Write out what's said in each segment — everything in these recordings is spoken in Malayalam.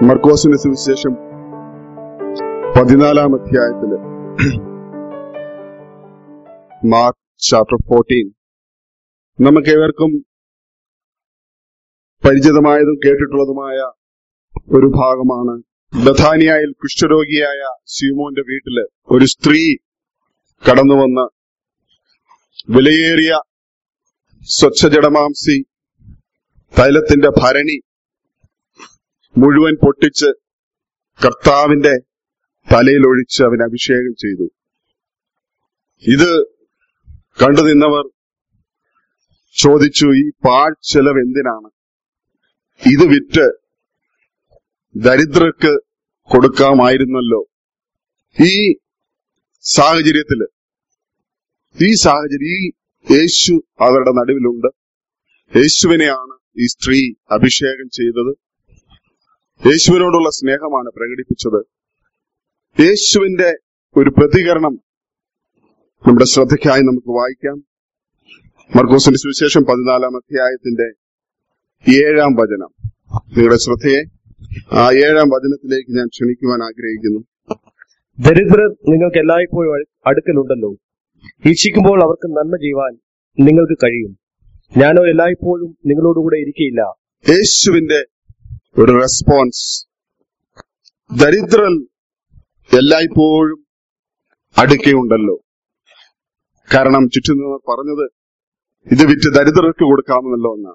മർക്കോസിന്റെ സുവിശേഷം പതിനാലാം അധ്യായത്തില് മാർക്ക് ചാപ്റ്റർ ഫോർട്ടീൻ നമുക്ക് ഏവർക്കും പരിചിതമായതും കേട്ടിട്ടുള്ളതുമായ ഒരു ഭാഗമാണ് ബഥാനിയായിൽ കുഷ്ഠരോഗിയായ സീമോന്റെ വീട്ടില് ഒരു സ്ത്രീ കടന്നു വന്ന് വിലയേറിയ സ്വച്ഛജടമാംസി തൈലത്തിന്റെ ഭരണി മുഴുവൻ പൊട്ടിച്ച് കർത്താവിന്റെ തലയിൽ ഒഴിച്ച് അവൻ അഭിഷേകം ചെയ്തു ഇത് കണ്ടു നിന്നവർ ചോദിച്ചു ഈ പാഴ് ചെലവ് എന്തിനാണ് ഇത് വിറ്റ് ദരിദ്രർക്ക് കൊടുക്കാമായിരുന്നല്ലോ ഈ സാഹചര്യത്തില് ഈ സാഹചര്യം ഈ യേശു അവരുടെ നടുവിലുണ്ട് യേശുവിനെയാണ് ഈ സ്ത്രീ അഭിഷേകം ചെയ്തത് യേശുവിനോടുള്ള സ്നേഹമാണ് പ്രകടിപ്പിച്ചത് യേശുവിന്റെ ഒരു പ്രതികരണം നമ്മുടെ ശ്രദ്ധയ്ക്കായി നമുക്ക് വായിക്കാം മർക്കോസിന്റെ സുവിശേഷം പതിനാലാം അധ്യായത്തിന്റെ ഏഴാം വചനം നിങ്ങളുടെ ശ്രദ്ധയെ ആ ഏഴാം വചനത്തിലേക്ക് ഞാൻ ക്ഷണിക്കുവാൻ ആഗ്രഹിക്കുന്നു ദരിദ്രർ നിങ്ങൾക്ക് എല്ലായ്പ്പോഴും അഴു- അടുക്കലുണ്ടല്ലോ ഇച്ഛിക്കുമ്പോൾ അവർക്ക് നന്മ ചെയ്യുവാൻ നിങ്ങൾക്ക് കഴിയും ഞാനോ എല്ലായ്പ്പോഴും നിങ്ങളോടുകൂടെ ഇരിക്കയില്ല യേശുവിന്റെ ഒരു റെസ്പോൺസ് ദരിദ്രൻ എല്ലായ്പ്പോഴും അടുക്കെയുണ്ടല്ലോ കാരണം ചുറ്റും നിന്നവർ പറഞ്ഞത് ഇത് വിറ്റ് ദരിദ്രർക്ക് കൊടുക്കാമെന്നല്ലോ എന്നാണ്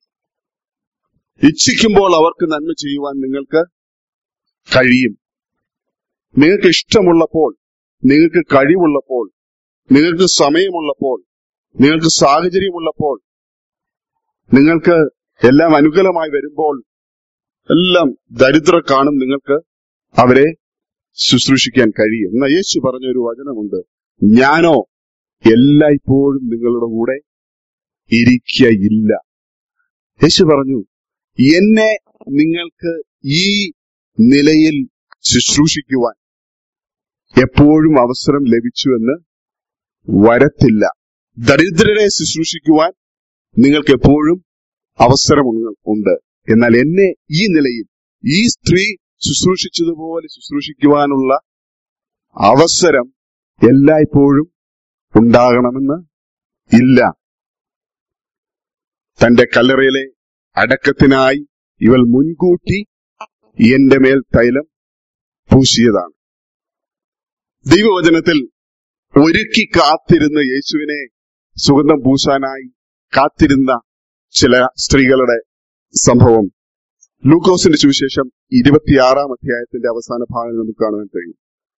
ഇച്ഛിക്കുമ്പോൾ അവർക്ക് നന്മ ചെയ്യുവാൻ നിങ്ങൾക്ക് കഴിയും നിങ്ങൾക്ക് ഇഷ്ടമുള്ളപ്പോൾ നിങ്ങൾക്ക് കഴിവുള്ളപ്പോൾ നിങ്ങൾക്ക് സമയമുള്ളപ്പോൾ നിങ്ങൾക്ക് സാഹചര്യമുള്ളപ്പോൾ നിങ്ങൾക്ക് എല്ലാം അനുകൂലമായി വരുമ്പോൾ എല്ലാം ദരിദ്ര കാണും നിങ്ങൾക്ക് അവരെ ശുശ്രൂഷിക്കാൻ കഴിയും എന്നാൽ യേശു പറഞ്ഞ ഒരു വചനമുണ്ട് ഞാനോ എല്ലായ്പ്പോഴും നിങ്ങളുടെ കൂടെ ഇരിക്കയില്ല യേശു പറഞ്ഞു എന്നെ നിങ്ങൾക്ക് ഈ നിലയിൽ ശുശ്രൂഷിക്കുവാൻ എപ്പോഴും അവസരം ലഭിച്ചു എന്ന് വരത്തില്ല ദരിദ്രരെ ശുശ്രൂഷിക്കുവാൻ നിങ്ങൾക്ക് എപ്പോഴും അവസരം ഉങ്ങ- ഉണ്ട് എന്നാൽ എന്നെ ഈ നിലയിൽ ഈ സ്ത്രീ ശുശ്രൂഷിച്ചതുപോലെ ശുശ്രൂഷിക്കുവാനുള്ള അവസരം എല്ലായ്പ്പോഴും ഉണ്ടാകണമെന്ന് ഇല്ല തന്റെ കല്ലറയിലെ അടക്കത്തിനായി ഇവൾ മുൻകൂട്ടി എന്റെ മേൽ തൈലം പൂശിയതാണ് ദൈവവചനത്തിൽ ഒരുക്കി കാത്തിരുന്ന യേശുവിനെ സുഗന്ധം പൂശാനായി കാത്തിരുന്ന ചില സ്ത്രീകളുടെ സംഭവം ലൂക്കോസിന്റെ സുവിശേഷം ഇരുപത്തിയാറാം അധ്യായത്തിന്റെ അവസാന ഭാഗം നമുക്ക് കാണാൻ കഴിയും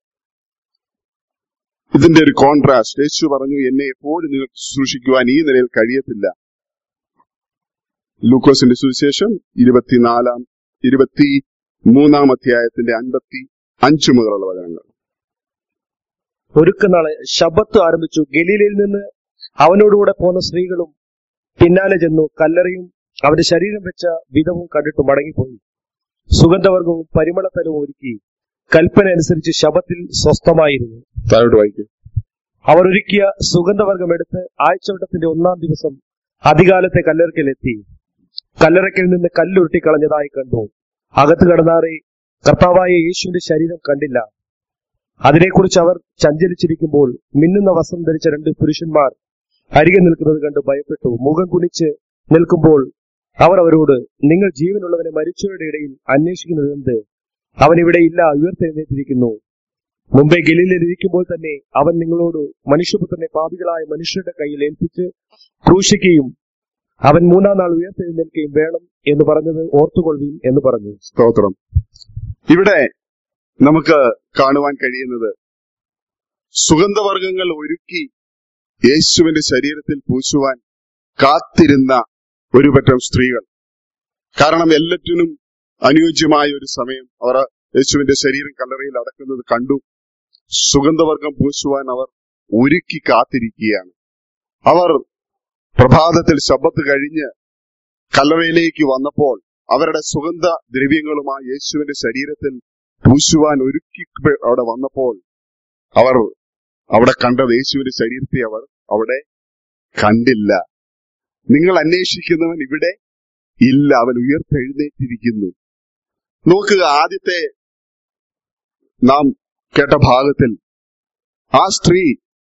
ഇതിന്റെ ഒരു കോൺട്രാസ്റ്റ് യേശു പറഞ്ഞു എന്നെ എപ്പോഴും നിങ്ങൾക്ക് ശുശ്രൂഷിക്കുവാൻ ഈ നിലയിൽ കഴിയത്തില്ല ലൂക്കോസിന്റെ സുവിശേഷം ഇരുപത്തിനാലാം ഇരുപത്തി മൂന്നാം അധ്യായത്തിന്റെ അൻപത്തി അഞ്ചു മുതലുള്ള വചനങ്ങൾ ഒരുക്കനാളെ ശബത്ത് ആരംഭിച്ചു ഗലീലയിൽ നിന്ന് അവനോടുകൂടെ പോന്ന സ്ത്രീകളും പിന്നാലെ ചെന്നു കല്ലറയും അവന്റെ ശരീരം വെച്ച വിധവും കണ്ടിട്ട് മടങ്ങിപ്പോയി സുഗന്ധവർഗവും പരിമളത്തലവും ഒരുക്കി കൽപ്പന അനുസരിച്ച് ശബത്തിൽ സ്വസ്ഥമായിരുന്നു താഴോട്ട് വായിക്കും അവർ ഒരുക്കിയ സുഗന്ധവർഗം എടുത്ത് ആഴ്ചവട്ടത്തിന്റെ ഒന്നാം ദിവസം അധികാലത്തെ കല്ലറയ്ക്കലെത്തി കല്ലറയ്ക്കൽ നിന്ന് കല്ലുരുട്ടി കളഞ്ഞതായി കണ്ടു അകത്ത് കടന്നാറെ കർത്താവായ യേശുവിന്റെ ശരീരം കണ്ടില്ല അതിനെക്കുറിച്ച് അവർ ചഞ്ചലിച്ചിരിക്കുമ്പോൾ മിന്നുന്ന വസ്ത്രം ധരിച്ച രണ്ട് പുരുഷന്മാർ അരികെ നിൽക്കുന്നത് കണ്ട് ഭയപ്പെട്ടു മുഖം കുനിച്ച് നിൽക്കുമ്പോൾ അവർ അവരോട് നിങ്ങൾ ജീവനുള്ളവനെ മരിച്ചവരുടെ ഇടയിൽ അന്വേഷിക്കുന്നത് എന്ത് അവൻ ഇവിടെ ഇല്ല ഉയർത്തെഴുന്നേറ്റിരിക്കുന്നു മുമ്പേ ഗലീലയിൽ ഇരിക്കുമ്പോൾ തന്നെ അവൻ നിങ്ങളോട് മനുഷ്യപുത്രനെ പാപികളായ മനുഷ്യരുടെ കയ്യിൽ ഏൽപ്പിച്ച് ക്രൂശിക്കുകയും അവൻ മൂന്നാം നാൾ ഉയർത്തെഴുന്നേൽക്കുകയും വേണം എന്ന് പറഞ്ഞത് ഓർത്തുകൊള്ളുകയും എന്ന് പറഞ്ഞു സ്തോത്രം ഇവിടെ നമുക്ക് കാണുവാൻ കഴിയുന്നത് സുഗന്ധവർഗങ്ങൾ ഒരുക്കി യേശുവിന്റെ ശരീരത്തിൽ പൂശുവാൻ കാത്തിരുന്ന ഒരു പറ്റം സ്ത്രീകൾ കാരണം എല്ലാറ്റിനും അനുയോജ്യമായ ഒരു സമയം അവർ യേശുവിന്റെ ശരീരം കല്ലറയിൽ അടക്കുന്നത് കണ്ടു സുഗന്ധവർഗം പൂശുവാൻ അവർ ഒരുക്കി കാത്തിരിക്കുകയാണ് അവർ പ്രഭാതത്തിൽ ശബ്ദത്ത് കഴിഞ്ഞ് കല്ലറയിലേക്ക് വന്നപ്പോൾ അവരുടെ സുഗന്ധ ദ്രവ്യങ്ങളുമായി യേശുവിന്റെ ശരീരത്തിൽ പൂശുവാൻ ഒരുക്കി അവിടെ വന്നപ്പോൾ അവർ അവിടെ കണ്ടത് യേശുവിന്റെ ശരീരത്തെ അവർ അവിടെ കണ്ടില്ല നിങ്ങൾ അന്വേഷിക്കുന്നവൻ ഇവിടെ ഇല്ല അവൻ ഉയർത്തെഴുന്നേറ്റിരിക്കുന്നു നോക്കുക ആദ്യത്തെ നാം കേട്ട ഭാഗത്തിൽ ആ സ്ത്രീ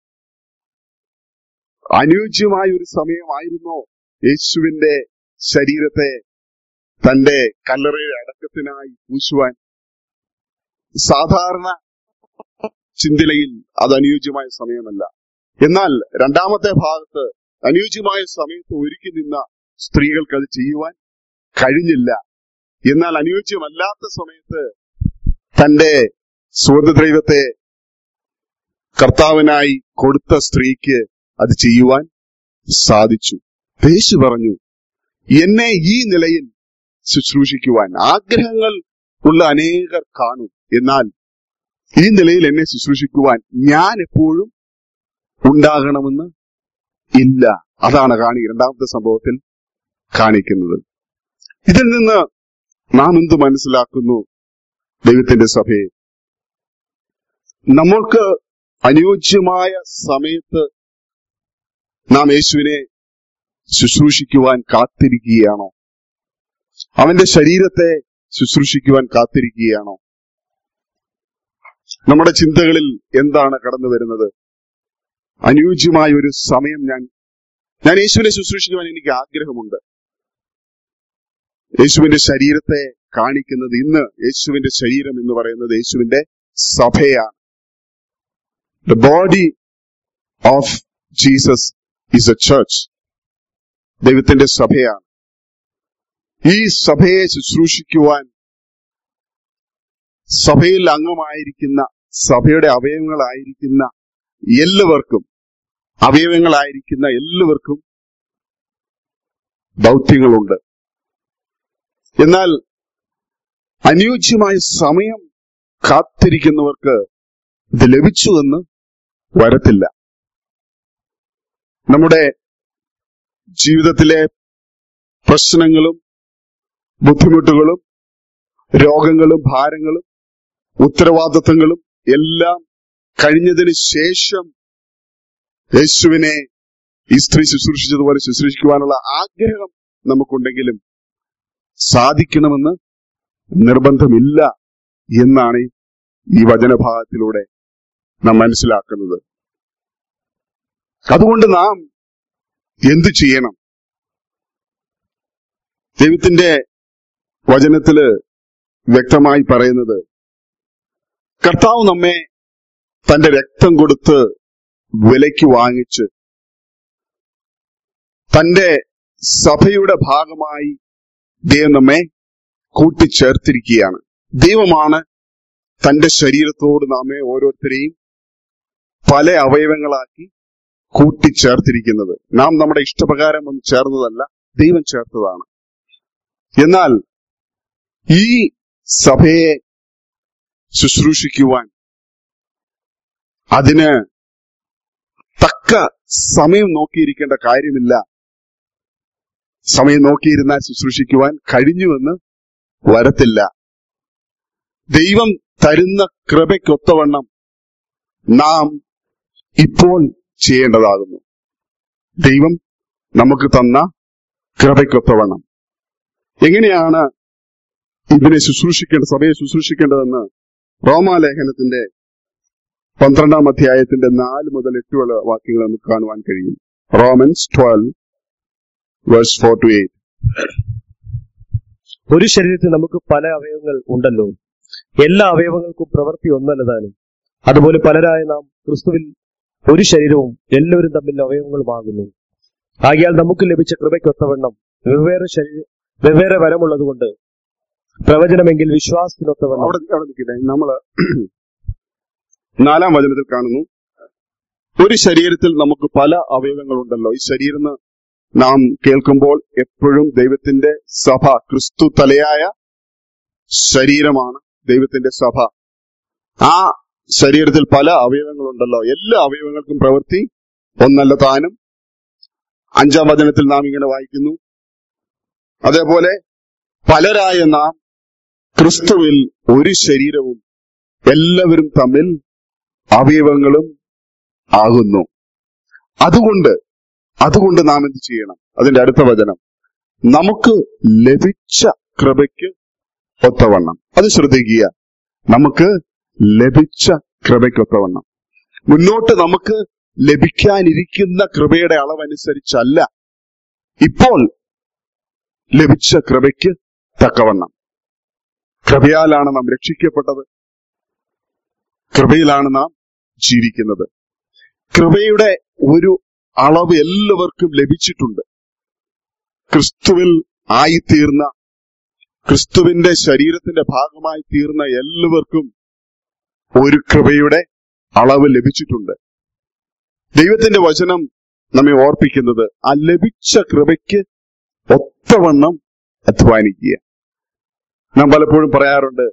അനുയോജ്യമായ ഒരു സമയമായിരുന്നോ യേശുവിന്റെ ശരീരത്തെ തന്റെ കല്ലറയുടെ അടക്കത്തിനായി പൂശുവാൻ സാധാരണ ചിന്തയിൽ അത് അനുയോജ്യമായ സമയമല്ല എന്നാൽ രണ്ടാമത്തെ ഭാഗത്ത് അനുയോജ്യമായ സമയത്ത് ഒരുക്കി നിന്ന സ്ത്രീകൾക്ക് അത് ചെയ്യുവാൻ കഴിഞ്ഞില്ല എന്നാൽ അനുയോജ്യമല്ലാത്ത സമയത്ത് തന്റെ സ്വതന്ത്രദൈവത്തെ കർത്താവിനായി കൊടുത്ത സ്ത്രീക്ക് അത് ചെയ്യുവാൻ സാധിച്ചു യേശു പറഞ്ഞു എന്നെ ഈ നിലയിൽ ശുശ്രൂഷിക്കുവാൻ ആഗ്രഹങ്ങൾ ഉള്ള അനേകർ കാണും എന്നാൽ ഈ നിലയിൽ എന്നെ ശുശ്രൂഷിക്കുവാൻ ഞാൻ എപ്പോഴും ഉണ്ടാകണമെന്ന് ഇല്ല അതാണ് കാണി രണ്ടാമത്തെ സംഭവത്തിൽ കാണിക്കുന്നത് ഇതിൽ നിന്ന് നാം എന്ത് മനസ്സിലാക്കുന്നു ദൈവത്തിന്റെ സഭയെ നമ്മൾക്ക് അനുയോജ്യമായ സമയത്ത് നാം യേശുവിനെ ശുശ്രൂഷിക്കുവാൻ കാത്തിരിക്കുകയാണോ അവന്റെ ശരീരത്തെ ശുശ്രൂഷിക്കുവാൻ കാത്തിരിക്കുകയാണോ നമ്മുടെ ചിന്തകളിൽ എന്താണ് കടന്നു വരുന്നത് അനുയോജ്യമായ ഒരു സമയം ഞാൻ ഞാൻ യേശുവിനെ ശുശ്രൂഷിക്കുവാൻ എനിക്ക് ആഗ്രഹമുണ്ട് യേശുവിന്റെ ശരീരത്തെ കാണിക്കുന്നത് ഇന്ന് യേശുവിന്റെ ശരീരം എന്ന് പറയുന്നത് യേശുവിന്റെ സഭയാണ് the body of Jesus is a church ദൈവത്തിന്റെ സഭയാണ് ഈ സഭയെ ശുശ്രൂഷിക്കുവാൻ സഭയിൽ അംഗമായിരിക്കുന്ന സഭയുടെ അവയവങ്ങളായിരിക്കുന്ന എല്ലാവർക്കും അവയവങ്ങളായിരിക്കുന്ന എല്ലാവർക്കും ദൗത്യങ്ങളുണ്ട് എന്നാൽ അനുയോജ്യമായ സമയം കാത്തിരിക്കുന്നവർക്ക് ഇത് ലഭിച്ചു എന്ന് വരത്തില്ല നമ്മുടെ ജീവിതത്തിലെ പ്രശ്നങ്ങളും ബുദ്ധിമുട്ടുകളും രോഗങ്ങളും ഭാരങ്ങളും ഉത്തരവാദിത്തങ്ങളും എല്ലാം കഴിഞ്ഞതിന് ശേഷം യേശുവിനെ ഈ സ്ത്രീ ശുശ്രൂഷിച്ചതുപോലെ ശുശ്രൂഷിക്കുവാനുള്ള ആഗ്രഹം നമുക്കുണ്ടെങ്കിലും സാധിക്കണമെന്ന് നിർബന്ധമില്ല എന്നാണ് ഈ വചനഭാഗത്തിലൂടെ നാം മനസ്സിലാക്കുന്നത് അതുകൊണ്ട് നാം എന്തു ചെയ്യണം ദൈവത്തിന്റെ വചനത്തില് വ്യക്തമായി പറയുന്നത് കർത്താവ് നമ്മെ തന്റെ രക്തം കൊടുത്ത് വിലയ്ക്ക് വാങ്ങിച്ച് തന്റെ സഭയുടെ ഭാഗമായി ദൈവം നമ്മെ കൂട്ടിച്ചേർത്തിരിക്കുകയാണ് ദൈവമാണ് തന്റെ ശരീരത്തോട് നാമെ ഓരോരുത്തരെയും പല അവയവങ്ങളാക്കി കൂട്ടിച്ചേർത്തിരിക്കുന്നത് നാം നമ്മുടെ ഇഷ്ടപ്രകാരം ഒന്ന് ചേർന്നതല്ല ദൈവം ചേർത്തതാണ് എന്നാൽ ഈ സഭയെ ശുശ്രൂഷിക്കുവാൻ അതിന് തക്ക സമയം നോക്കിയിരിക്കേണ്ട കാര്യമില്ല സമയം നോക്കിയിരുന്നാൽ ശുശ്രൂഷിക്കുവാൻ കഴിഞ്ഞുവെന്ന് വരത്തില്ല ദൈവം തരുന്ന കൃപയ്ക്കൊത്തവണ്ണം നാം ഇപ്പോൾ ചെയ്യേണ്ടതാകുന്നു ദൈവം നമുക്ക് തന്ന കൃപയ്ക്കൊത്തവണ്ണം എങ്ങനെയാണ് ഇതിനെ ശുശ്രൂഷിക്കേണ്ട സഭയെ ശുശ്രൂഷിക്കേണ്ടതെന്ന് റോമാലേഖനത്തിന്റെ പന്ത്രണ്ടാം അധ്യായത്തിന്റെ നാല് മുതൽ എട്ട് വരെ വാക്യങ്ങൾ നമുക്ക് കാണുവാൻ കഴിയും Romans twelve verse four two eight ഒരു ശരീരത്തിൽ നമുക്ക് പല അവയവങ്ങൾ ഉണ്ടല്ലോ എല്ലാ അവയവങ്ങൾക്കും പ്രവൃത്തി ഒന്നല്ലതാനും അതുപോലെ പലരായ നാം ക്രിസ്തുവിൽ ഒരു ശരീരവും എല്ലാവരും തമ്മിൽ അവയവങ്ങളുമാകുന്നു ആകിയാൽ നമുക്ക് ലഭിച്ച കൃപയ്ക്കൊത്തവണ്ണം വെവ്വേറെ ശരീര വെവ്വേറെ വരമുള്ളതുകൊണ്ട് പ്രവചനമെങ്കിൽ വിശ്വാസത്തിനൊത്തവണ്ണം അവിടെ അവിടെ നിൽക്കട്ടെ നമ്മള് നാലാം വചനത്തിൽ കാണുന്നു ഒരു ശരീരത്തിൽ നമുക്ക് പല അവയവങ്ങളുണ്ടല്ലോ ഈ ശരീരം നാം കേൾക്കുമ്പോൾ എപ്പോഴും ദൈവത്തിന്റെ സഭ ക്രിസ്തു തലയായ ശരീരമാണ് ദൈവത്തിന്റെ സഭ ആ ശരീരത്തിൽ പല അവയവങ്ങളുണ്ടല്ലോ എല്ലാ അവയവങ്ങൾക്കും പ്രവൃത്തി ഒന്നല്ല താനും അഞ്ചാം വചനത്തിൽ നാം ഇങ്ങനെ വായിക്കുന്നു അതേപോലെ പലരായ നാം ക്രിസ്തുവിൽ ഒരു ശരീരവും എല്ലാവരും തമ്മിൽ അവയവങ്ങളും ആകുന്നു അതുകൊണ്ട് അതുകൊണ്ട് നാം എന്ത് ചെയ്യണം അതിന്റെ അടുത്ത വചനം നമുക്ക് ലഭിച്ച കൃപയ്ക്ക് ഒത്തവണ്ണം അത് ശ്രദ്ധിക്കുക നമുക്ക് ലഭിച്ച കൃപയ്ക്കൊത്തവണ്ണം മുന്നോട്ട് നമുക്ക് ലഭിക്കാനിരിക്കുന്ന കൃപയുടെ അളവനുസരിച്ചല്ല ഇപ്പോൾ ലഭിച്ച കൃപയ്ക്ക് തക്കവണ്ണം കൃപയാലാണ് നാം രക്ഷിക്കപ്പെട്ടത് കൃപയിലാണ് നാം ജീവിക്കുന്നത് കൃപയുടെ ഒരു അളവ് എല്ലാവർക്കും ലഭിച്ചിട്ടുണ്ട് ക്രിസ്തുവിൽ ആയിത്തീർന്ന ക്രിസ്തുവിന്റെ ശരീരത്തിന്റെ ഭാഗമായി തീർന്ന എല്ലാവർക്കും ഒരു കൃപയുടെ അളവ് ലഭിച്ചിട്ടുണ്ട് ദൈവത്തിന്റെ വചനം നമ്മെ ഓർപ്പിക്കുന്നത് ആ ലഭിച്ച കൃപയ്ക്ക് ഒത്തവണ്ണം അധ്വാനിക്കുക നാം പലപ്പോഴും പറയാറുണ്ട്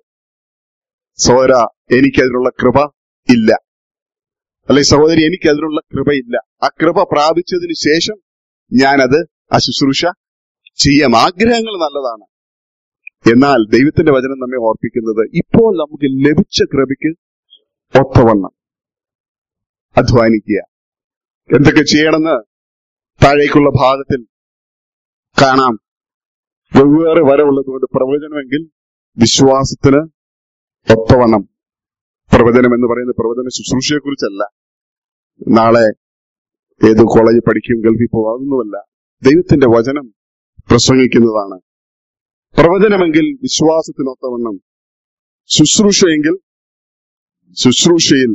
സോര എനിക്കതിനുള്ള കൃപ ഇല്ല അല്ലെ സഹോദരി എനിക്കതിനുള്ള കൃപയില്ല ആ കൃപ പ്രാപിച്ചതിന് ശേഷം ഞാനത് ആ ശുശ്രൂഷ ചെയ്യാം ആഗ്രഹങ്ങൾ നല്ലതാണ് എന്നാൽ ദൈവത്തിന്റെ വചനം നമ്മെ ഓർപ്പിക്കുന്നത് ഇപ്പോൾ നമുക്ക് ലഭിച്ച കൃപയ്ക്ക് ഒത്തവണ്ണം അധ്വാനിക്കുക എന്തൊക്കെ ചെയ്യണമെന്ന് താഴേക്കുള്ള ഭാഗത്തിൽ കാണാം വെവ്വേറെ വരവുള്ളതുകൊണ്ട് പ്രവചനമെങ്കിൽ വിശ്വാസത്തിന് ഒത്തവണ്ണം പ്രവചനം എന്ന് പറയുന്ന പ്രവചന ശുശ്രൂഷയെ കുറിച്ചല്ല നാളെ ഏത് കോളേജിൽ പഠിക്കും ഗൾഫിൽ പോകും അതൊന്നുമല്ല ദൈവത്തിന്റെ വചനം പ്രസംഗിക്കുന്നതാണ് പ്രവചനമെങ്കിൽ വിശ്വാസത്തിനൊത്തവണ്ണം ശുശ്രൂഷയെങ്കിൽ ശുശ്രൂഷയിൽ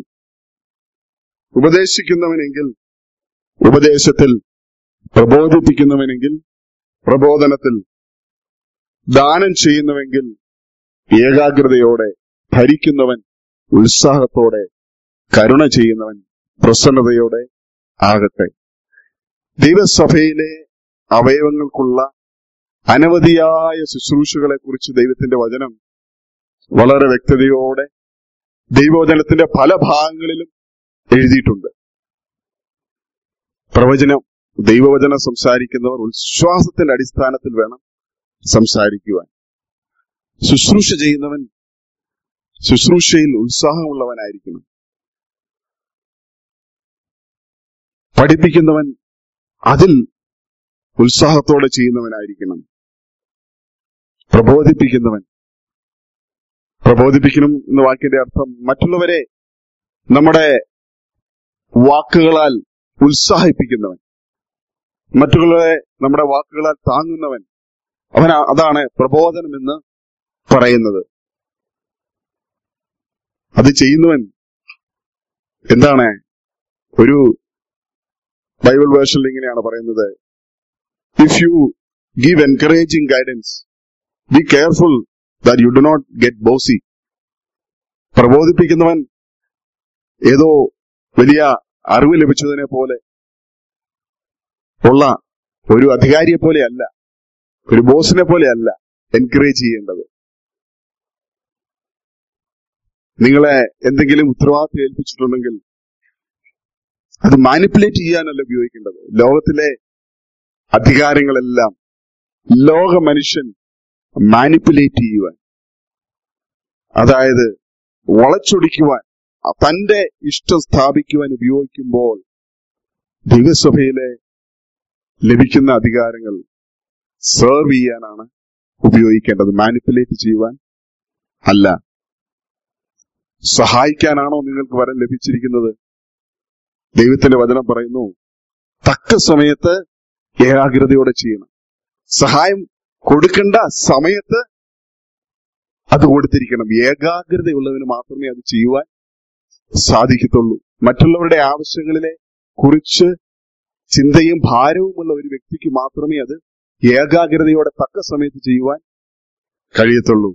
ഉപദേശിക്കുന്നവനെങ്കിൽ ഉപദേശത്തിൽ പ്രബോധിപ്പിക്കുന്നവനെങ്കിൽ പ്രബോധനത്തിൽ ദാനം ചെയ്യുന്നവെങ്കിൽ ഏകാഗ്രതയോടെ ഭരിക്കുന്നവൻ ഉത്സാഹത്തോടെ കരുണ ചെയ്യുന്നവൻ പ്രസന്നതയോടെ ആകട്ടെ ദൈവസഭയിലെ അവയവങ്ങൾക്കുള്ള അനവധിയായ ശുശ്രൂഷകളെ കുറിച്ച് ദൈവത്തിന്റെ വചനം വളരെ വ്യക്തതയോടെ ദൈവവചനത്തിന്റെ പല ഭാഗങ്ങളിലും എഴുതിയിട്ടുണ്ട് പ്രവചനം ദൈവവചനം സംസാരിക്കുന്നവർ വിശ്വാസത്തിന്റെ അടിസ്ഥാനത്തിൽ വേണം സംസാരിക്കുവാൻ ശുശ്രൂഷ ചെയ്യുന്നവൻ ശുശ്രൂഷയിൽ ഉത്സാഹമുള്ളവനായിരിക്കണം പഠിപ്പിക്കുന്നവൻ അതിൽ ഉത്സാഹത്തോടെ ചെയ്യുന്നവനായിരിക്കണം പ്രബോധിപ്പിക്കുന്നവൻ പ്രബോധിപ്പിക്കണം എന്ന വാക്കിന്റെ അർത്ഥം മറ്റുള്ളവരെ നമ്മുടെ വാക്കുകളാൽ ഉത്സാഹിപ്പിക്കുന്നവൻ മറ്റുള്ളവരെ നമ്മുടെ വാക്കുകളാൽ താങ്ങുന്നവൻ അവൻ അതാണ് പ്രബോധനം എന്ന് പറയുന്നത് അത് ചെയ്യുന്നവൻ എന്താണ് ഒരു ബൈബിൾ വേർഷനിൽ ഇങ്ങനെയാണ് പറയുന്നത് if you give encouraging guidance be careful that you do not get bossy പ്രബോധിപ്പിക്കുന്നവൻ ഏതോ വലിയ അറിവ് ലഭിച്ചതിനെ പോലെ ഉള്ള ഒരു അധികാരിയെ പോലെയല്ല ഒരു ബോസിനെ പോലെയല്ല എൻകറേജ് ചെയ്യേണ്ടത് നിങ്ങളെ എന്തെങ്കിലും ഉത്തരവാദിത്വം ഏൽപ്പിച്ചിട്ടുണ്ടെങ്കിൽ അത് മാനിപ്പുലേറ്റ് ചെയ്യാനല്ല ഉപയോഗിക്കേണ്ടത് ലോകത്തിലെ അധികാരങ്ങളെല്ലാം ലോക മനുഷ്യൻ മാനിപ്പുലേറ്റ് ചെയ്യുവാൻ അതായത് വളച്ചൊടിക്കുവാൻ തന്റെ ഇഷ്ടം സ്ഥാപിക്കുവാൻ ഉപയോഗിക്കുമ്പോൾ ദൈവസഭയിലെ ലഭിക്കുന്ന അധികാരങ്ങൾ സെർവ് ചെയ്യാനാണ് ഉപയോഗിക്കേണ്ടത് മാനിപ്പുലേറ്റ് ചെയ്യുവാൻ അല്ല സഹായിക്കാനാണോ നിങ്ങൾക്ക് വരം ലഭിച്ചിരിക്കുന്നത് ദൈവത്തിന്റെ വചനം പറയുന്നു തക്ക സമയത്ത് ഏകാഗ്രതയോടെ ചെയ്യണം സഹായം കൊടുക്കേണ്ട സമയത്ത് അത് കൊടുത്തിരിക്കണം ഏകാഗ്രതയുള്ളവന് മാത്രമേ അത് ചെയ്യുവാൻ സാധിക്കത്തുള്ളൂ മറ്റുള്ളവരുടെ ആവശ്യങ്ങളിലെ കുറിച്ച് ചിന്തയും ഭാരവുമുള്ള ഒരു വ്യക്തിക്ക് മാത്രമേ അത് ഏകാഗ്രതയോടെ തക്ക സമയത്ത് ചെയ്യുവാൻ കഴിയത്തുള്ളൂ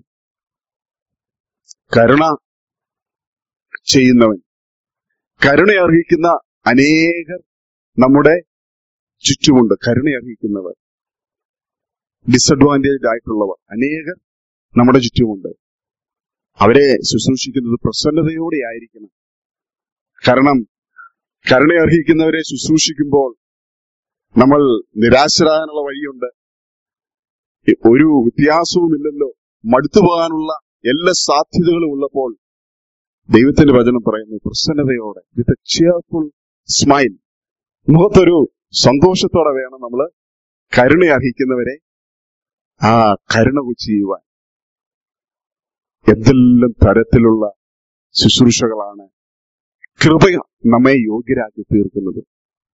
കരുണ ചെയ്യുന്നവൻ കരുണ അർഹിക്കുന്ന അനേകർ നമ്മുടെ ചുറ്റുമുണ്ട് കരുണ അർഹിക്കുന്നവർ ഡിസഡ്വാൻറ്റേജ് ആയിട്ടുള്ളവർ അനേകർ നമ്മുടെ ചുറ്റുമുണ്ട് അവരെ ശുശ്രൂഷിക്കുന്നത് പ്രസന്നതയോടെ ആയിരിക്കണം കാരണം കരുണ അർഹിക്കുന്നവരെ ശുശ്രൂഷിക്കുമ്പോൾ നമ്മൾ നിരാശരാകാനുള്ള വഴിയുണ്ട് ഒരു വ്യത്യാസവുമില്ലല്ലോ മടുത്തുപോകാനുള്ള എല്ലാ സാധ്യതകളും ഉള്ളപ്പോൾ ദൈവത്തിന്റെ വചനം പറയുന്നു പ്രസന്നതയോടെ വിത്ത് എ ചിയർഫുൾ സ്മൈൽ മുഖത്തൊരു സന്തോഷത്തോടെ വേണം നമ്മൾ കരുണ അർഹിക്കുന്നവരെ ആ കരുണ ചെയ്യുവാൻ എന്തെല്ലാം തരത്തിലുള്ള ശുശ്രൂഷകളാണ് കൃപ നമ്മെ യോഗ്യരാക്കി തീർക്കുന്നത്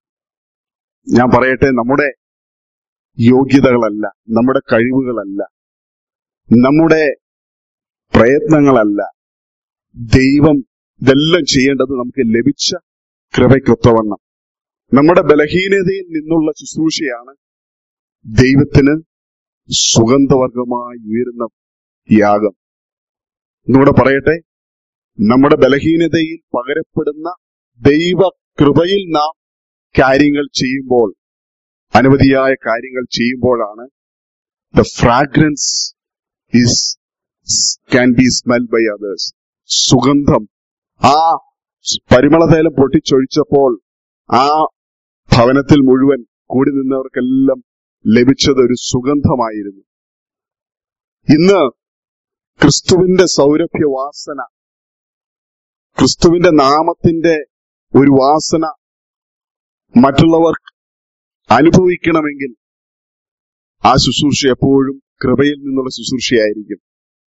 ഞാൻ പറയട്ടെ നമ്മുടെ യോഗ്യതകളല്ല നമ്മുടെ കഴിവുകളല്ല നമ്മുടെ പ്രയത്നങ്ങളല്ല ദൈവം ഇതെല്ലാം ചെയ്യേണ്ടത് നമുക്ക് ലഭിച്ച കൃപയ്ക്കൊത്തവണ്ണം നമ്മുടെ ബലഹീനതയിൽ നിന്നുള്ള ശുശ്രൂഷയാണ് ദൈവത്തിന് സുഗന്ധവർഗമായി ഉയരുന്ന യാഗം എന്നൂടെ പറയട്ടെ നമ്മുടെ ബലഹീനതയിൽ പകരപ്പെടുന്ന ദൈവ കൃപയിൽ നാം കാര്യങ്ങൾ ചെയ്യുമ്പോൾ അനവധിയായ കാര്യങ്ങൾ ചെയ്യുമ്പോഴാണ് the fragrance is can be smell by others സുഗന്ധം ആ പരിമളതൈലം പൊട്ടിച്ചൊഴിച്ചപ്പോൾ ആ ഭവനത്തിൽ മുഴുവൻ കൂടി നിന്നവർക്കെല്ലാം ലഭിച്ചത് ഒരു സുഗന്ധമായിരുന്നു ഇന്ന് ക്രിസ്തുവിന്റെ സൗരഭ്യ വാസന ക്രിസ്തുവിന്റെ നാമത്തിന്റെ ഒരു വാസന മറ്റുള്ളവർ അനുഭവിക്കണമെങ്കിൽ ആ ശുശ്രൂഷ എപ്പോഴും കൃപയിൽ നിന്നുള്ള ശുശ്രൂഷയായിരിക്കും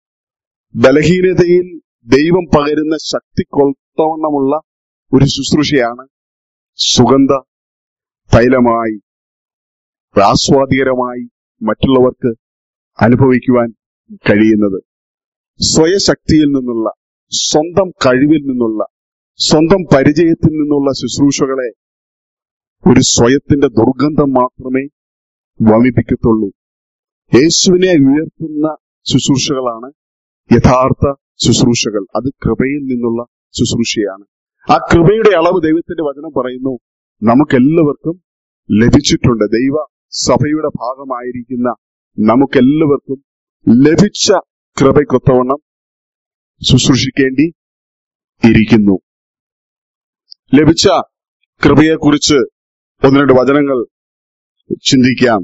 ബലഹീനതയിൽ ദൈവം പകരുന്ന ശക്തി കൊൽത്തവണ്ണമുള്ള ഒരു ശുശ്രൂഷയാണ് സുഗന്ധ തൈലമായി ആസ്വാദികരമായി മറ്റുള്ളവർക്ക് അനുഭവിക്കുവാൻ കഴിയുന്നത് സ്വയശക്തിയിൽ നിന്നുള്ള സ്വന്തം കഴിവിൽ നിന്നുള്ള സ്വന്തം പരിചയത്തിൽ നിന്നുള്ള ശുശ്രൂഷകളെ ഒരു സ്വയത്തിന്റെ ദുർഗന്ധം മാത്രമേ വമിപ്പിക്കത്തുള്ളൂ യേശുവിനെ ഉയർത്തുന്ന ശുശ്രൂഷകളാണ് യഥാർത്ഥ ശുശ്രൂഷകൾ അത് കൃപയിൽ നിന്നുള്ള ശുശ്രൂഷയാണ് ആ കൃപയുടെ അളവ് ദൈവത്തിന്റെ വചനം പറയുന്നു നമുക്കെല്ലാവർക്കും ലഭിച്ചിട്ടുണ്ട് ദൈവ സഭയുടെ ഭാഗമായിരിക്കുന്ന നമുക്കെല്ലാവർക്കും ലഭിച്ച കൃപയ്ക്കൊത്തവണ്ണം ശുശ്രൂഷിക്കേണ്ടി ഇരിക്കുന്നു ലഭിച്ച കൃപയെക്കുറിച്ച് ഒന്ന് രണ്ട് വചനങ്ങൾ ചിന്തിക്കാം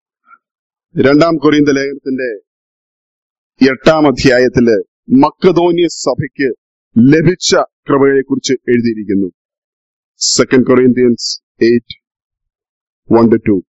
രണ്ടാം കൊറിയന്ത ലേഖനത്തിന്റെ എട്ടാം അധ്യായത്തില് മക്കതോന്യ സഭയ്ക്ക് ലഭിച്ച കൃപയെക്കുറിച്ച് എഴുതിയിരിക്കുന്നു second Corinthians eight one two two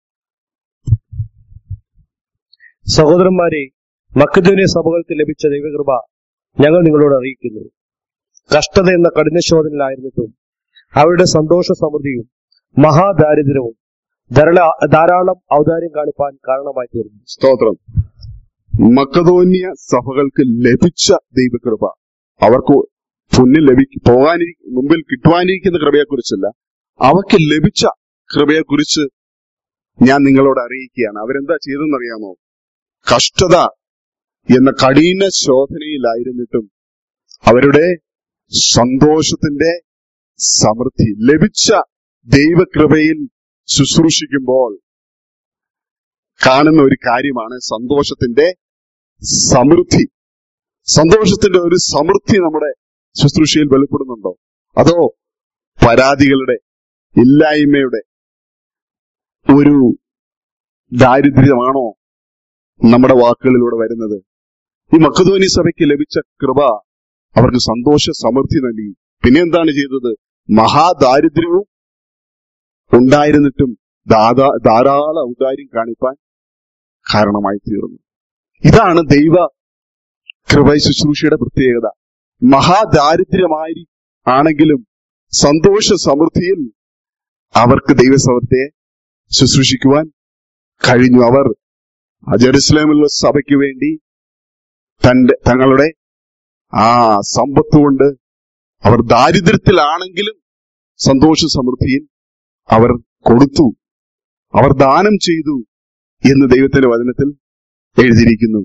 സഹോദരന്മാരെ മക്കധോനിയ സഭകൾക്ക് ലഭിച്ച ദൈവകൃപ ഞങ്ങൾ നിങ്ങളോട് അറിയിക്കുന്നു കഷ്ടത എന്ന കഠിനശോധനയിലായിരുന്നിട്ടും അവരുടെ സന്തോഷ സമൃദ്ധിയും മഹാദാരിദ്ര്യവും ധാരാള- ധാരാളം ഔദാര്യം കാണിപ്പാൻ കാരണമായി തീർന്നു സ്തോത്രം മക്കതോന്യ സഭകൾക്ക് ലഭിച്ച ദൈവകൃപ അവർക്ക് പുണ്യം ലഭിക്ക പോകാനിരി മുമ്പിൽ കിട്ടുവാനിരിക്കുന്ന കൃപയെക്കുറിച്ചല്ല അവർക്ക് ലഭിച്ച കൃപയെക്കുറിച്ച് ഞാൻ നിങ്ങളോട് അറിയിക്കുകയാണ് അവരെന്താ ചെയ്തെന്നറിയാമോ കഷ്ടത എന്ന കഠിന ശോധനയിലായിരുന്നിട്ടും അവരുടെ സന്തോഷത്തിന്റെ സമൃദ്ധി ലഭിച്ച ദൈവകൃപയിൽ ശുശ്രൂഷിക്കുമ്പോൾ കാണുന്ന ഒരു കാര്യമാണ് സന്തോഷത്തിന്റെ സമൃദ്ധി സന്തോഷത്തിന്റെ ഒരു സമൃദ്ധി നമ്മുടെ ശുശ്രൂഷയിൽ വെളിപ്പെടുന്നുണ്ടോ അതോ പരാതികളുടെ ഇല്ലായ്മയുടെ ഒരു ദാരിദ്ര്യമാണോ നമ്മുടെ വാക്കുകളിലൂടെ വരുന്നത് ഈ മക്കധോനി സഭയ്ക്ക് ലഭിച്ച കൃപ അവർക്ക് സന്തോഷ സമൃദ്ധി നൽകി പിന്നെ എന്താണ് ചെയ്തത് മഹാദാരിദ്ര്യവും ഉണ്ടായിരുന്നിട്ടും ദാതാ ധാരാളം ഔദാര്യം കാണിപ്പാൻ കാരണമായി തീർന്നു ഇതാണ് ദൈവ കൃപ ശുശ്രൂഷയുടെ പ്രത്യേകത മഹാദാരിദ്ര്യമായി ആണെങ്കിലും സന്തോഷ സമൃദ്ധിയിൽ അവർക്ക് ദൈവസമത്തെ ശുശ്രൂഷിക്കുവാൻ കഴിഞ്ഞു അവർ ആ ജെറുസലേമിലുള്ള സഭയ്ക്ക് വേണ്ടി തന്റെ തങ്ങളുടെ ആ സമ്പത്ത് കൊണ്ട് അവർ ദാരിദ്ര്യത്തിലാണെങ്കിലും സന്തോഷ സമൃദ്ധിയിൽ അവർ കൊടുത്തു അവർ ദാനം ചെയ്തു എന്ന് ദൈവത്തിന്റെ വചനത്തിൽ എഴുതിയിരിക്കുന്നു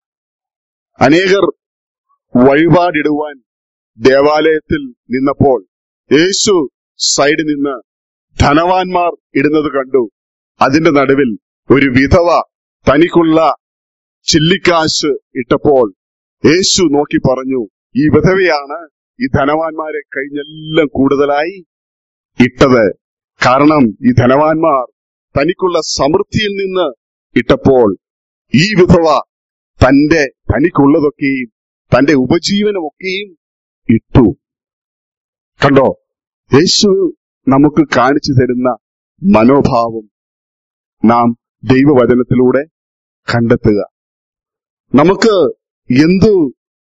അനേകർ വഴിപാടിടുവാൻ ദേവാലയത്തിൽ നിന്നപ്പോൾ യേശു സൈഡിൽ നിന്ന് ധനവാന്മാർ ഇടുന്നത് കണ്ടു അതിന്റെ നടുവിൽ ഒരു വിധവ തനിക്കുള്ള ചില്ലിക്കാശ് ഇട്ടപ്പോൾ യേശു നോക്കി പറഞ്ഞു ഈ വിധവയാണ് ഈ ധനവാന്മാരെ കഴിഞ്ഞെല്ലാം കൂടുതലായി ഇട്ടത് കാരണം ഈ ധനവാന്മാർ തനിക്കുള്ള സമൃദ്ധിയിൽ നിന്ന് ഇട്ടപ്പോൾ ഈ വിധവ തന്റെ തനിക്കുള്ളതൊക്കെയും തന്റെ ഉപജീവനമൊക്കെയും ഇട്ടു കണ്ടോ യേശു നമുക്ക് കാണിച്ചു തരുന്ന മനോഭാവം നാം ദൈവവചനത്തിലൂടെ കണ്ടെത്തുക നമുക്ക് എന്തു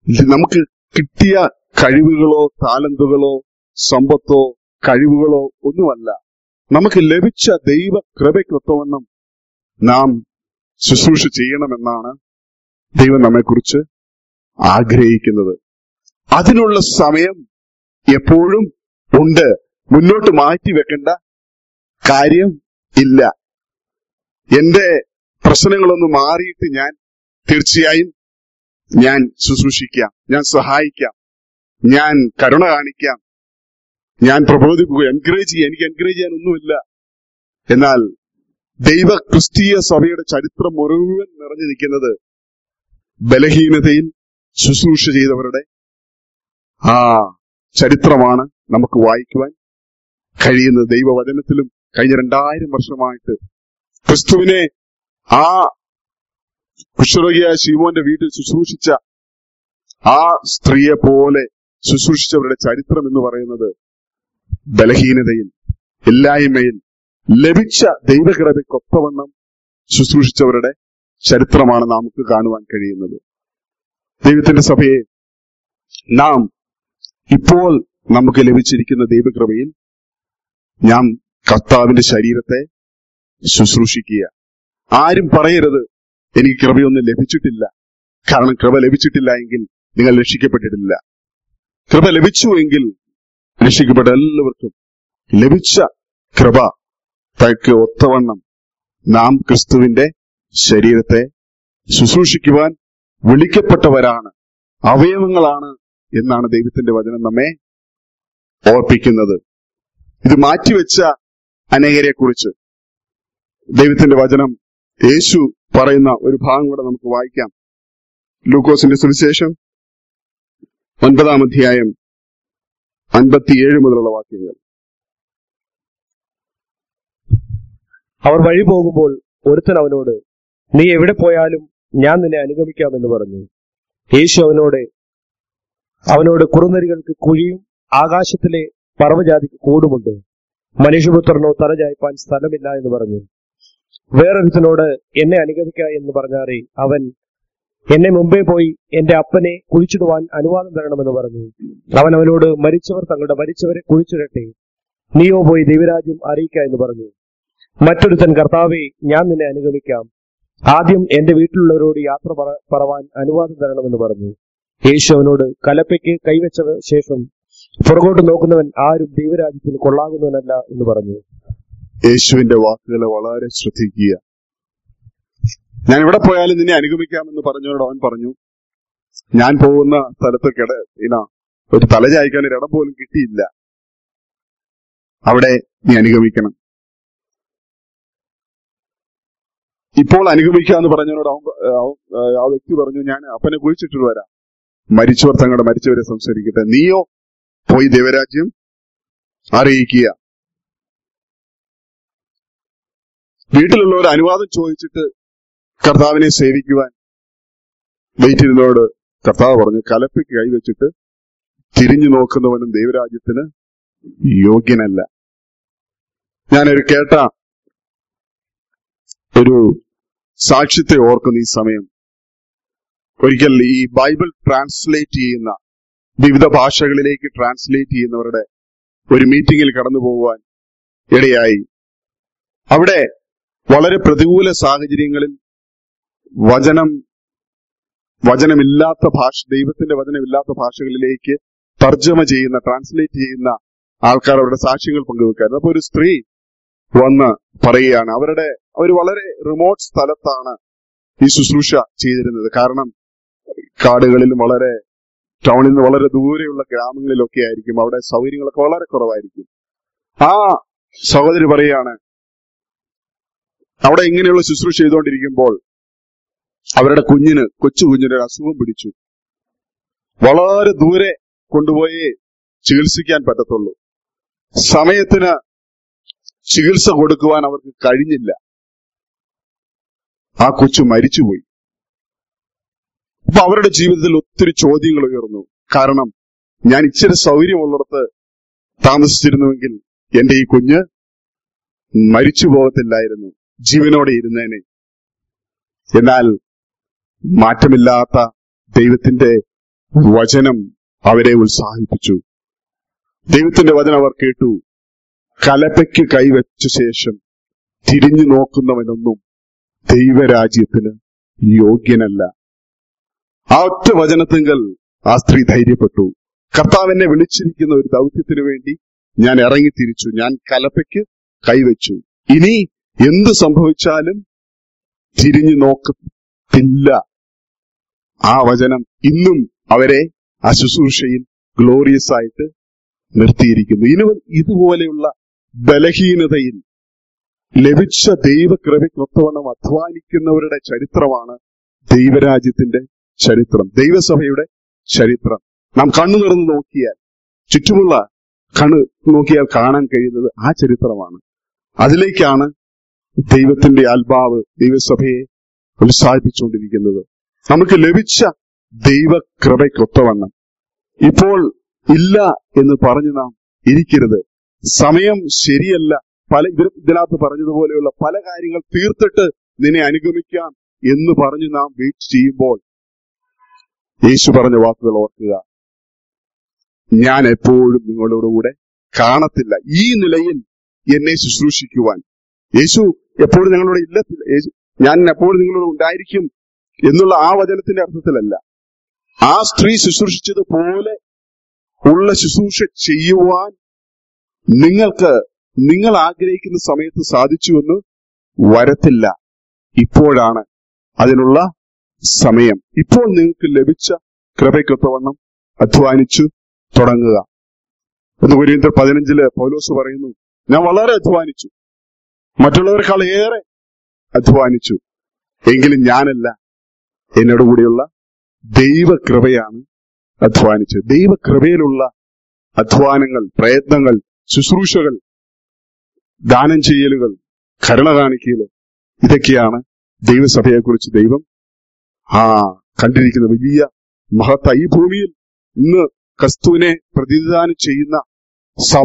നമുക്ക് കിട്ടിയ കഴിവുകളോ താലന്തുകളോ സമ്പത്തോ കഴിവുകളോ ഒന്നുമല്ല നമുക്ക് ലഭിച്ച ദൈവ കൃപയ്ക്കൊത്തവണ്ണം നാം ശുശ്രൂഷ ചെയ്യണമെന്നാണ് ദൈവം നമ്മെക്കുറിച്ച് ആഗ്രഹിക്കുന്നത് അതിനുള്ള സമയം എപ്പോഴും ഉണ്ട് മുന്നോട്ട് മാറ്റി വെക്കേണ്ട കാര്യം ഇല്ല എന്റെ പ്രശ്നങ്ങളൊന്ന് മാറിയിട്ട് ഞാൻ തീർച്ചയായും ഞാൻ ശുശ്രൂഷിക്കാം ഞാൻ സഹായിക്കാം ഞാൻ കരുണ കാണിക്കാം ഞാൻ പ്രബോധിക്കുക എൻകറേജ് ചെയ്യാം എനിക്ക് എൻകറേജ് ചെയ്യാൻ ഒന്നുമില്ല എന്നാൽ ദൈവ ക്രിസ്തീയ സഭയുടെ ചരിത്രം മുഴുവൻ നിറഞ്ഞു നിൽക്കുന്നത് ബലഹീനതയിൽ ശുശ്രൂഷ ചെയ്തവരുടെ ആ ചരിത്രമാണ് നമുക്ക് വായിക്കുവാൻ കഴിയുന്നത് ദൈവവചനത്തിലും കഴിഞ്ഞ രണ്ടായിരം വർഷമായിട്ട് ക്രിസ്തുവിനെ ആ കുഷ്ഠരോഗിയായ ശിവോന്റെ വീട്ടിൽ ശുശ്രൂഷിച്ച ആ സ്ത്രീയെ പോലെ ശുശ്രൂഷിച്ചവരുടെ ചരിത്രം എന്ന് പറയുന്നത് ബലഹീനതയിൽ ഇല്ലായ്മയിൽ ലഭിച്ച ദൈവകൃപയ്ക്കൊത്തവണ്ണം ശുശ്രൂഷിച്ചവരുടെ ചരിത്രമാണ് നമുക്ക് കാണുവാൻ കഴിയുന്നത് ദൈവത്തിന്റെ സഭയെ നാം ഇപ്പോൾ നമുക്ക് ലഭിച്ചിരിക്കുന്ന ദൈവകൃപയിൽ നാം കർത്താവിന്റെ ശരീരത്തെ ശുശ്രൂഷിക്കുക ആരും പറയരുത് എനിക്ക് കൃപയൊന്നും ലഭിച്ചിട്ടില്ല കാരണം കൃപ ലഭിച്ചിട്ടില്ല എങ്കിൽ നിങ്ങൾ രക്ഷിക്കപ്പെട്ടിട്ടില്ല കൃപ ലഭിച്ചു എങ്കിൽ രക്ഷിക്കപ്പെട്ട എല്ലാവർക്കും ലഭിച്ച കൃപ തയ്ക്ക് ഒത്തവണ്ണം നാം ക്രിസ്തുവിന്റെ ശരീരത്തെ ശുശ്രൂഷിക്കുവാൻ വിളിക്കപ്പെട്ടവരാണ് അവയവങ്ങളാണ് എന്നാണ് ദൈവത്തിന്റെ വചനം നമ്മെ ഓർപ്പിക്കുന്നത് ഇത് മാറ്റിവെച്ച അനേകരെ കുറിച്ച് ദൈവത്തിന്റെ വചനം യേശു പറയുന്ന ഒരു ഭാഗം കൂടെ നമുക്ക് വായിക്കാം ലൂക്കോസിന്റെ സുവിശേഷം ഒൻപതാം അധ്യായം അൻപത്തിയേഴ് മുതലുള്ള വാക്യങ്ങൾ അവർ വഴി പോകുമ്പോൾ ഒരുത്തൻ അവനോട് നീ എവിടെ പോയാലും ഞാൻ നിന്നെ അനുഗമിക്കാമെന്ന് പറഞ്ഞു യേശു അവനോട് അവനോട് കുറുനരികൾക്ക് കുഴിയും ആകാശത്തിലെ പർവ്വജാതിക്ക് കൂടുമുണ്ട് മനുഷ്യപുത്രനോ തലചായ്പാൻ സ്ഥലമില്ല എന്ന് പറഞ്ഞു വേറൊരുത്തനോട് എന്നെ അനുഗമിക്ക എന്ന് പറഞ്ഞാറേ അവൻ എന്നെ മുമ്പേ പോയി എന്റെ അപ്പനെ കുഴിച്ചിടുവാൻ അനുവാദം തരണമെന്ന് പറഞ്ഞു അവൻ അവനോട് മരിച്ചവർ തങ്ങളുടെ മരിച്ചവരെ കുഴിച്ചിടട്ടെ നീയോ പോയി ദൈവരാജ്യം അറിയിക്ക എന്ന് പറഞ്ഞു മറ്റൊരുത്തൻ കർത്താവെ ഞാൻ നിന്നെ അനുഗമിക്കാം ആദ്യം എന്റെ വീട്ടിലുള്ളവരോട് യാത്ര പറ- പറവാൻ അനുവാദം തരണമെന്ന് പറഞ്ഞു യേശു അവനോട് കലപ്പയ്ക്ക് കൈവച്ച ശേഷം പുറകോട്ട് നോക്കുന്നവൻ ആരും ദൈവരാജ്യത്തിന് കൊള്ളാകുന്നവനല്ല എന്ന് പറഞ്ഞു യേശുവിന്റെ വാക്കുകളെ വളരെ ശ്രദ്ധിക്കുക ഞാൻ എവിടെ പോയാലും നിന്നെ അനുഗമിക്കാമെന്ന് പറഞ്ഞവരോട് അവൻ പറഞ്ഞു ഞാൻ പോകുന്ന സ്ഥലത്ത് കിട ഇന ഒരു തല ചായ്ക്കാൻ ഒരു ഇടം പോലും കിട്ടിയില്ല അവിടെ നീ അനുഗമിക്കണം ഇപ്പോൾ അനുഗമിക്കുക എന്ന് പറഞ്ഞവരോട് അവൻ അവൻ- ആ വ്യക്തി പറഞ്ഞു ഞാൻ അപ്പനെ കുഴിച്ചിട്ട് വരാം മരിച്ചവർ തങ്ങളുടെ മരിച്ചവരെ സംസാരിക്കട്ടെ നീയോ പോയി ദൈവരാജ്യം അറിയിക്കുക വീട്ടിലുള്ളവർ അനുവാദം ചോദിച്ചിട്ട് കർത്താവിനെ സേവിക്കുവാൻ വെയിറ്റിരുന്നവരോട് കർത്താവ് പറഞ്ഞു കലപ്പയ്ക്ക് കൈവച്ചിട്ട് തിരിഞ്ഞു നോക്കുന്നവനും ദൈവരാജ്യത്തിന് യോഗ്യനല്ല ഞാനൊരു കേട്ട ഒരു സാക്ഷ്യത്തെ ഓർക്കുന്ന ഈ സമയം ഒരിക്കൽ ഈ ബൈബിൾ ട്രാൻസ്ലേറ്റ് ചെയ്യുന്ന വിവിധ ഭാഷകളിലേക്ക് ട്രാൻസ്ലേറ്റ് ചെയ്യുന്നവരുടെ ഒരു മീറ്റിംഗിൽ കടന്നു പോകുവാൻ ഇടയായി അവിടെ വളരെ പ്രതികൂല സാഹചര്യങ്ങളിൽ വചനം വചനമില്ലാത്ത ഭാഷ ദൈവത്തിന്റെ വചനമില്ലാത്ത ഭാഷകളിലേക്ക് തർജ്ജമ ചെയ്യുന്ന ട്രാൻസ്ലേറ്റ് ചെയ്യുന്ന ആൾക്കാർ അവരുടെ സാക്ഷ്യങ്ങൾ പങ്കുവെക്കായിരുന്നു അപ്പൊ ഒരു സ്ത്രീ വന്ന് പറയുകയാണ് അവരുടെ അവർ വളരെ റിമോട്ട് സ്ഥലത്താണ് ഈ ശുശ്രൂഷ ചെയ്തിരുന്നത് കാരണം കാടുകളിലും വളരെ ടൗണിൽ നിന്ന് വളരെ ദൂരെയുള്ള ഗ്രാമങ്ങളിലൊക്കെ ആയിരിക്കും അവിടെ സൗകര്യങ്ങളൊക്കെ വളരെ കുറവായിരിക്കും ആ സഹോദരി പറയാണ് അവിടെ ഇങ്ങനെയുള്ള ശുശ്രൂഷ ചെയ്തുകൊണ്ടിരിക്കുമ്പോൾ അവരുടെ കുഞ്ഞിന് കൊച്ചു കുഞ്ഞിന് ഒരു അസുഖം പിടിച്ചു വളരെ ദൂരെ കൊണ്ടുപോയി ചികിത്സിക്കാൻ പറ്റത്തുള്ളൂ സമയത്തിന് ചികിത്സ കൊടുക്കുവാൻ അവർക്ക് കഴിഞ്ഞില്ല ആ കൊച്ചു മരിച്ചുപോയി അപ്പൊ അവരുടെ ജീവിതത്തിൽ ഒത്തിരി ചോദ്യങ്ങൾ ഉയർന്നു കാരണം ഞാൻ ഇച്ചിരി സൗകര്യമുള്ളിടത്ത് താമസിച്ചിരുന്നുവെങ്കിൽ എന്റെ ഈ കുഞ്ഞ് മരിച്ചു പോകത്തില്ലായിരുന്നു ജീവനോടെ ഇരുന്നേനെ എന്നാൽ മാറ്റമില്ലാത്ത ദൈവത്തിന്റെ വചനം അവരെ ഉത്സാഹിപ്പിച്ചു ദൈവത്തിന്റെ വചനം അവർ കേട്ടു കലപ്പയ്ക്ക് കൈവച്ച ശേഷം തിരിഞ്ഞു നോക്കുന്നവനൊന്നും ദൈവരാജ്യത്തിന് യോഗ്യനല്ല ആ ഒറ്റ വചനത്തിങ്കൽ ആ സ്ത്രീ ധൈര്യപ്പെട്ടു കർത്താവ് എന്നെ വിളിച്ചിരിക്കുന്ന ഒരു ദൗത്യത്തിന് വേണ്ടി ഞാൻ ഇറങ്ങി തിരിച്ചു ഞാൻ കലപ്പയ്ക്ക് കൈവച്ചു ഇനി എന്ത് സംഭവിച്ചാലും തിരിഞ്ഞു നോക്കത്തില്ല ആ വചനം ഇന്നും അവരെ ആ ശുശ്രൂഷയിൽ ഗ്ലോറിയസ് ആയിട്ട് നിർത്തിയിരിക്കുന്നു ഇനി ഇതുപോലെയുള്ള ബലഹീനതയിൽ ലഭിച്ച ദൈവകൃപയ്ക്കൊത്തവണ്ണം അധ്വാനിക്കുന്നവരുടെ ചരിത്രമാണ് ദൈവരാജ്യത്തിന്റെ ചരിത്രം ദൈവസഭയുടെ ചരിത്രം നാം കണ്ണു തുറന്ന് നോക്കിയാൽ ചുറ്റുമുള്ള കണ്ണ് നോക്കിയാൽ കാണാൻ കഴിയുന്നത് ആ ചരിത്രമാണ് അതിലേക്കാണ് ദൈവത്തിന്റെ ആത്മാവ് ദൈവസഭയെ ഉത്സാഹിപ്പിച്ചുകൊണ്ടിരിക്കുന്നത് നമുക്ക് ലഭിച്ച ദൈവകൃപയ്ക്കൊത്തവണ്ണം ഇപ്പോൾ ഇല്ല എന്ന് പറഞ്ഞു നാം ഇരിക്കരുത് സമയം ശരിയല്ല പല ഇതിൽ ഇതിനകത്ത് പറഞ്ഞതുപോലെയുള്ള പല കാര്യങ്ങൾ തീർത്തിട്ട് നിന്നെ അനുഗമിക്കാം എന്ന് പറഞ്ഞു നാം വെയിറ്റ് ചെയ്യുമ്പോൾ യേശു പറഞ്ഞ വാക്കുകൾ ഓർക്കുക ഞാൻ എപ്പോഴും നിങ്ങളോടുകൂടെ കാണത്തില്ല ഈ നിലയിൽ എന്നെ ശുശ്രൂഷിക്കുവാൻ യേശു എപ്പോഴും ഞങ്ങളോട് ഇല്ലത്തില്ല യേശു ഞാൻ എപ്പോഴും നിങ്ങളോട് ഉണ്ടായിരിക്കും എന്നുള്ള ആ വചനത്തിന്റെ അർത്ഥത്തിലല്ല ആ സ്ത്രീ ശുശ്രൂഷിച്ചതുപോലെ ഉള്ള ശുശ്രൂഷ ചെയ്യുവാൻ നിങ്ങൾക്ക് നിങ്ങൾ ആഗ്രഹിക്കുന്ന സമയത്ത് സാധിച്ചുവെന്ന് വരത്തില്ല ഇപ്പോഴാണ് അതിനുള്ള സമയം ഇപ്പോൾ നിങ്ങൾക്ക് ലഭിച്ച കൃപയ്ക്കൊത്തവണ്ണം അധ്വാനിച്ചു തുടങ്ങുക എന്ന് കുരീന്തർ പതിനഞ്ചില് പൗലോസ് പറയുന്നു ഞാൻ വളരെ അധ്വാനിച്ചു മറ്റുള്ളവരെക്കാൾ ഏറെ അധ്വാനിച്ചു എങ്കിലും ഞാനല്ല എന്നോട് കൂടിയുള്ള ദൈവകൃപയാണ് അധ്വാനിച്ചത് ദൈവകൃപയിലുള്ള അധ്വാനങ്ങൾ പ്രയത്നങ്ങൾ ശുശ്രൂഷകൾ ദാനം ചെയ്യലുകൾ കരുണ കാണിക്കല് ഇതൊക്കെയാണ് ദൈവസഭയെക്കുറിച്ച് ദൈവം ആ കണ്ടിരിക്കുന്ന വലിയ മഹത്ത ഈ ഭൂമിയിൽ ഇന്ന് ക്രിസ്തുവിനെ പ്രതിനിധാനം ചെയ്യുന്ന സഭ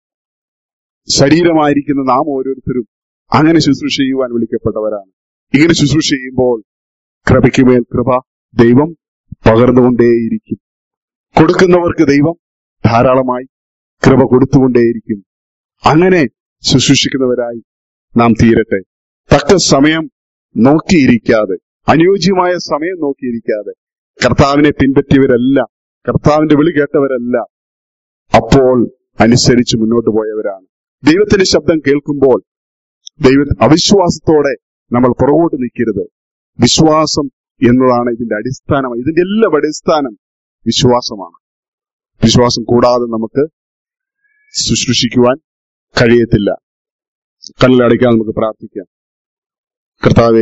ശരീരമായിരിക്കുന്ന നാം ഓരോരുത്തരും അങ്ങനെ ശുശ്രൂഷ ചെയ്യുവാൻ വിളിക്കപ്പെട്ടവരാണ് ഇങ്ങനെ ശുശ്രൂഷ ചെയ്യുമ്പോൾ കൃപയ്ക്ക് മേൽ കൃപ ദൈവം പകർന്നുകൊണ്ടേയിരിക്കും കൊടുക്കുന്നവർക്ക് ദൈവം ധാരാളമായി കൃപ കൊടുത്തുകൊണ്ടേയിരിക്കും അങ്ങനെ ശുശ്രൂഷിക്കുന്നവരായി നാം തീരട്ടെ തക്ക സമയം നോക്കിയിരിക്കാതെ അനുയോജ്യമായ സമയം നോക്കിയിരിക്കാതെ കർത്താവിനെ പിൻപറ്റിയവരെല്ലാം കർത്താവിന്റെ വിളി കേട്ടവരെല്ലാം അപ്പോൾ അനുസരിച്ച് മുന്നോട്ട് പോയവരാണ് ദൈവത്തിന്റെ ശബ്ദം കേൾക്കുമ്പോൾ ദൈവ അവിശ്വാസത്തോടെ നമ്മൾ പുറകോട്ട് നിൽക്കരുത് വിശ്വാസം എന്നതാണ് ഇതിന്റെ അടിസ്ഥാനം ഇതിന്റെ എല്ലാം അടിസ്ഥാനം വിശ്വാസമാണ് വിശ്വാസം കൂടാതെ നമുക്ക് ശുശ്രൂഷിക്കുവാൻ കഴിയത്തില്ല കണ്ണിലടയ്ക്കാൻ നമുക്ക് പ്രാർത്ഥിക്കാം കർത്താവെ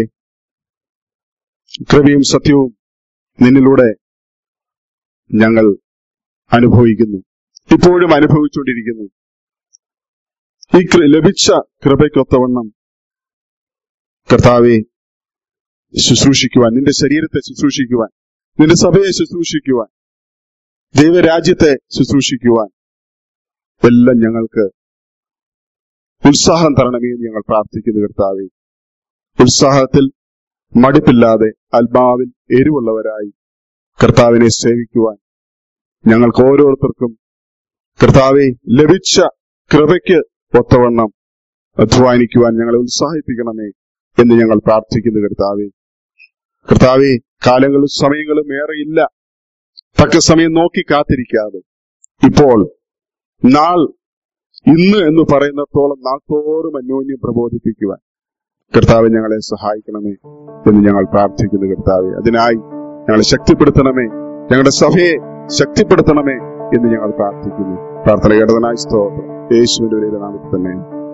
കൃപയും സത്യവും നിന്നിലൂടെ ഞങ്ങൾ അനുഭവിക്കുന്നു ഇപ്പോഴും അനുഭവിച്ചുകൊണ്ടിരിക്കുന്നു ഈ കൃ- ലഭിച്ച കൃപയ്ക്കൊത്തവണ്ണം കർത്താവെ ശുശ്രൂഷിക്കുവാൻ നിന്റെ ശരീരത്തെ ശുശ്രൂഷിക്കുവാൻ നിന്റെ സഭയെ ശുശ്രൂഷിക്കുവാൻ ദൈവരാജ്യത്തെ ശുശ്രൂഷിക്കുവാൻ എല്ലാം ഞങ്ങൾക്ക് ഉത്സാഹം തരണമേ എന്ന് ഞങ്ങൾ പ്രാർത്ഥിക്കുന്നു കർത്താവെ ഉത്സാഹത്തിൽ മടിപ്പില്ലാതെ ആത്മാവിൽ എരിവുള്ളവരായി കർത്താവിനെ സേവിക്കുവാൻ ഞങ്ങൾക്ക് ഓരോരുത്തർക്കും കർത്താവെ ലഭിച്ച കൃപയ്ക്ക് ഒത്തവണ്ണം അധ്വാനിക്കുവാൻ ഞങ്ങളെ ഉത്സാഹിപ്പിക്കണമേ എന്ന് ഞങ്ങൾ പ്രാർത്ഥിക്കുന്നു കർത്താവെ കർത്താവെ കാലങ്ങളും സമയങ്ങളും ഏറെയില്ല തക്ക സമയം നോക്കി കാത്തിരിക്കാതെ ഇപ്പോൾ നാൾ ഇന്ന് എന്ന് പറയുന്നിടത്തോളം നാൾത്തോറും അന്യോന്യം പ്രബോധിപ്പിക്കുവാൻ കർത്താവ് ഞങ്ങളെ സഹായിക്കണമേ എന്ന് ഞങ്ങൾ പ്രാർത്ഥിക്കുന്നു കർത്താവെ അതിനായി ഞങ്ങളെ ശക്തിപ്പെടുത്തണമേ ഞങ്ങളുടെ സഭയെ ശക്തിപ്പെടുത്തണമേ എന്ന് ഞങ്ങൾ പ്രാർത്ഥിക്കുന്നു പ്രാർത്ഥന കേട്ടതിനായി സ്തോത്രം യേശുവിന്റെ വലിയ നാമത്തിൽ തന്നെ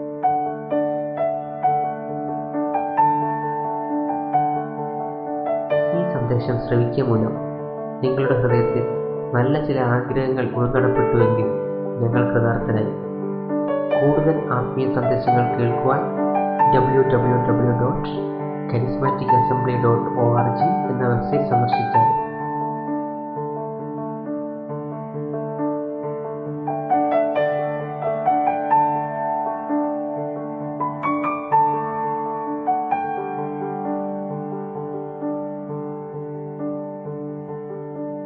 ഈ സന്ദേശം ശ്രവിക്കുക മൂലം നിങ്ങളുടെ ഹൃദയത്തിൽ നല്ല ചില ആഗ്രഹങ്ങൾ ഉൾക്കടപ്പെട്ടുവെങ്കിൽ ഞങ്ങൾ കൃതാർത്ഥനായി കൂടുതൽ ആത്മീയ സന്ദേശങ്ങൾ കേൾക്കുവാൻ W W W dot charismatic assembly dot O R G എന്ന വെബ്സൈറ്റ് സന്ദർശിച്ചാൽ